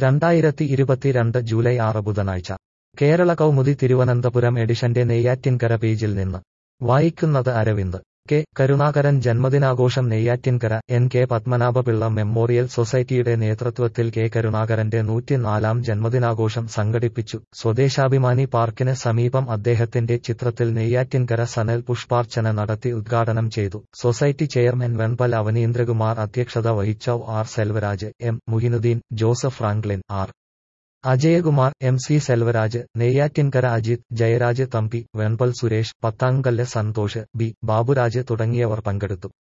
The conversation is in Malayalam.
രണ്ടായിരത്തി ഇരുപത്തിരണ്ട് ജൂലൈ ആറ് ബുധനാഴ്ച കേരള കൗമുദി തിരുവനന്തപുരം എഡിഷന്റെ നെയ്യാറ്റിൻകര പേജിൽ നിന്ന് വായിക്കുന്നത് അരവിന്ദ് കെ കരുണാകരൻ ജന്മദിനാഘോഷം Neyyattinkara N K Padmanabhapillai memorial സൊസൈറ്റിയുടെ നേതൃത്വത്തിൽ കെ കരുണാകരന്റെ നൂറ്റിനാലാം ജന്മദിനാഘോഷം സംഘടിപ്പിച്ചു സ്വദേശാഭിമാനി പാർക്കിന് സമീപം അദ്ദേഹത്തിന്റെ ചിത്രത്തിൽ നെയ്യാറ്റിൻകര സനൽ പുഷ്പാർച്ചന നടത്തി ഉദ്ഘാടനം ചെയ്തു സൊസൈറ്റി ചെയർമാൻ വെൺപൽ അവനീന്ദ്രകുമാർ അധ്യക്ഷത വഹിച്ച R Selvaraj M Muhinuddeen Joseph Franklin R Ajayakumar M C Selvaraj Neyyattinkara Ajith Jayaraj Thampi Venpal Suresh Pathankallu Santhosh B Baburaj തുടങ്ങിയവർ പങ്കെടുത്തു